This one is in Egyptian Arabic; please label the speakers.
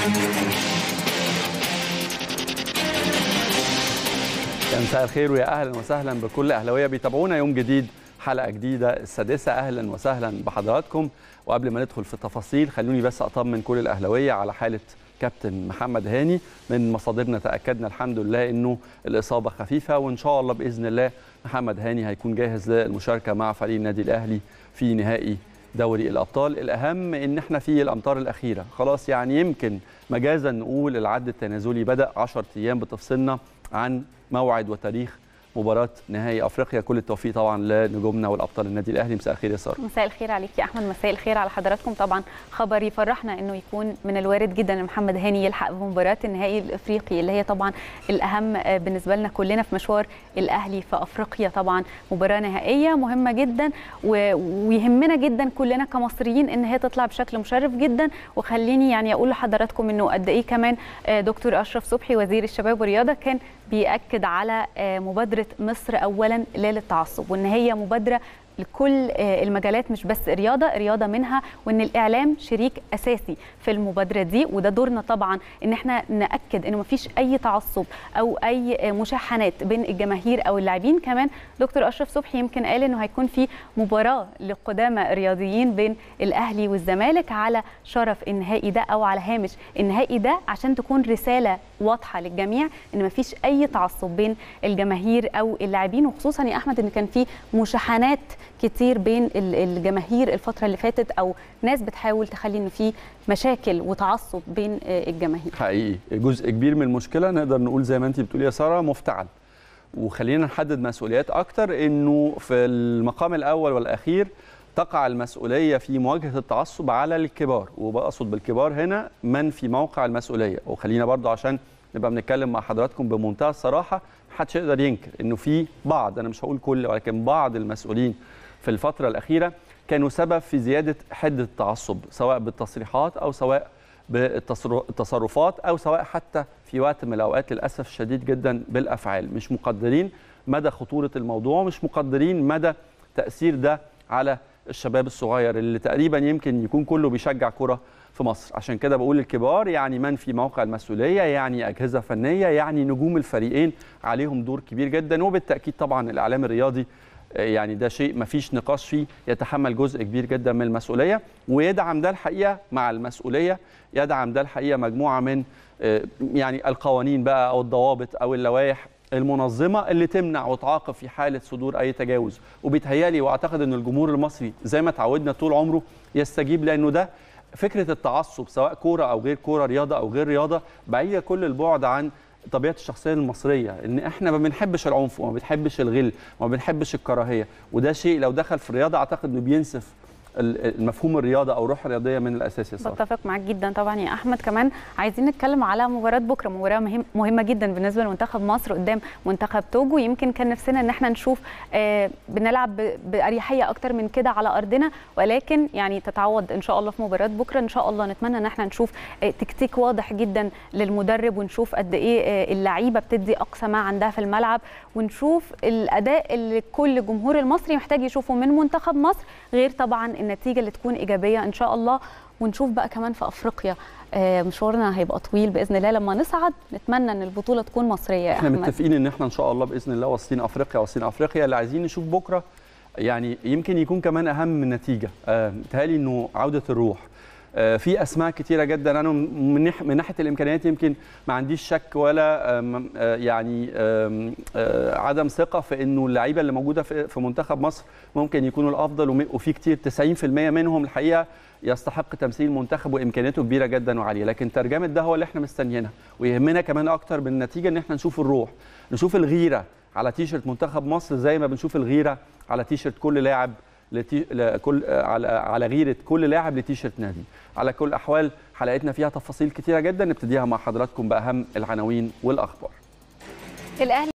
Speaker 1: مساء الخير ويا اهلا وسهلا بكل اهلاويه بيتابعونا يوم جديد حلقه جديده السادسه اهلا وسهلا بحضراتكم وقبل ما ندخل في التفاصيل خلوني بس اطمن كل الاهلاويه على حاله كابتن محمد هاني من مصادرنا تاكدنا الحمد لله انه الاصابه خفيفه وان شاء الله باذن الله محمد هاني هيكون جاهز للمشاركه مع فريق النادي الاهلي في نهائي دوري الابطال الاهم ان احنا في الامطار الاخيره خلاص يعني يمكن مجازا نقول العد التنازلي بدا 10 ايام بتفصلنا عن موعد وتاريخ مباراة نهائي افريقيا كل التوفيق طبعا لنجومنا والابطال النادي الاهلي مساء الخير يا ساره
Speaker 2: مساء الخير عليك يا احمد مساء الخير على حضراتكم طبعا خبر يفرحنا انه يكون من الوارد جدا ان محمد هاني يلحق بمباراه النهائي الافريقي اللي هي طبعا الاهم بالنسبه لنا كلنا في مشوار الاهلي في افريقيا طبعا مباراه نهائيه مهمه جدا ويهمنا جدا كلنا كمصريين ان هي تطلع بشكل مشرف جدا وخليني يعني اقول لحضراتكم انه قد ايه كمان دكتور اشرف صبحي وزير الشباب والرياضه كان بيأكد على مبادره مصر اولا لا للتعصب وان هي مبادره لكل المجالات مش بس رياضه رياضه منها وان الاعلام شريك اساسي في المبادره دي وده دورنا طبعا ان احنا ناكد انه مفيش اي تعصب او اي مشاحنات بين الجماهير او اللاعبين كمان دكتور اشرف صبحي يمكن قال انه هيكون في مباراه لقدامى رياضيين بين الاهلي والزمالك على شرف النهائي ده او على هامش النهائي ده عشان تكون رساله واضحه للجميع ان مفيش اي تعصب بين الجماهير او اللاعبين وخصوصا يا احمد ان كان في مشاحنات كتير بين الجماهير الفتره اللي فاتت او ناس بتحاول تخلي ان في مشاكل وتعصب بين الجماهير
Speaker 1: حقيقي جزء كبير من المشكله نقدر نقول زي ما انت بتقولي يا ساره مفتعل وخلينا نحدد مسؤوليات اكتر انه في المقام الاول والاخير تقع المسؤوليه في مواجهه التعصب على الكبار وبقصد بالكبار هنا من في موقع المسؤوليه وخلينا برضو عشان نبقى بنتكلم مع حضراتكم بمنتهى الصراحه محدش يقدر ينكر انه في بعض انا مش هقول كل ولكن بعض المسؤولين في الفتره الاخيره كانوا سبب في زياده حده التعصب سواء بالتصريحات او سواء بالتصرفات او سواء حتى في وقت من الاوقات للاسف الشديد جدا بالافعال مش مقدرين مدى خطوره الموضوع مش مقدرين مدى تاثير ده على الشباب الصغير اللي تقريبا يمكن يكون كله بيشجع كره في مصر عشان كده بقول الكبار يعني من في موقع المسؤوليه يعني اجهزه فنيه يعني نجوم الفريقين عليهم دور كبير جدا وبالتاكيد طبعا الاعلام الرياضي يعني ده شيء ما فيش نقاش فيه يتحمل جزء كبير جدا من المسؤوليه ويدعم ده الحقيقه مع المسؤوليه يدعم ده الحقيقه مجموعه من يعني القوانين بقى او الضوابط او اللوائح المنظمه اللي تمنع وتعاقب في حاله صدور اي تجاوز وبيتهيالي واعتقد ان الجمهور المصري زي ما تعودنا طول عمره يستجيب لانه ده فكره التعصب سواء كوره او غير كوره رياضه او غير رياضه بعيده كل البعد عن طبيعه الشخصيه المصريه ان احنا ما بنحبش العنف وما بنحبش الغل وما بنحبش الكراهيه وده شيء لو دخل في الرياضه اعتقد انه بينسف المفهوم الرياضه او الروح الرياضيه من الاساس يا
Speaker 2: بتفق معاك جدا طبعا يا احمد كمان عايزين نتكلم على مباراه بكره مباراه مهم مهمه جدا بالنسبه لمنتخب مصر قدام منتخب توجو يمكن كان نفسنا ان احنا نشوف آه بنلعب باريحيه اكتر من كده على ارضنا ولكن يعني تتعوض ان شاء الله في مباراه بكره ان شاء الله نتمنى ان احنا نشوف آه تكتيك واضح جدا للمدرب ونشوف قد ايه آه اللعيبه بتدي اقصى ما عندها في الملعب ونشوف الاداء اللي كل جمهور المصري محتاج يشوفه من منتخب مصر غير طبعا النتيجه اللي تكون ايجابيه ان شاء الله ونشوف بقى كمان في افريقيا مشوارنا هيبقى طويل باذن الله لما نصعد نتمنى ان البطوله تكون مصريه
Speaker 1: احنا متفقين ان احنا ان شاء الله باذن الله واصلين افريقيا واصلين افريقيا اللي عايزين نشوف بكره يعني يمكن يكون كمان اهم من النتيجه متهيألي انه عوده الروح في اسماء كتيره جدا انا من من ناحيه الامكانيات يمكن ما عنديش شك ولا يعني عدم ثقه في انه اللعيبه اللي موجوده في منتخب مصر ممكن يكونوا الافضل وفي كتير 90% منهم الحقيقه يستحق تمثيل المنتخب وامكانياته كبيره جدا وعاليه لكن ترجمه ده هو اللي احنا مستنيينها ويهمنا كمان اكتر من النتيجه ان احنا نشوف الروح نشوف الغيره على تيشرت منتخب مصر زي ما بنشوف الغيره على تيشرت كل لاعب لتي... لكل على على غيره كل لاعب لتيشرت نادي على كل الاحوال حلقتنا فيها تفاصيل كتيره جدا نبتديها مع حضراتكم باهم العناوين والاخبار
Speaker 2: الاهلي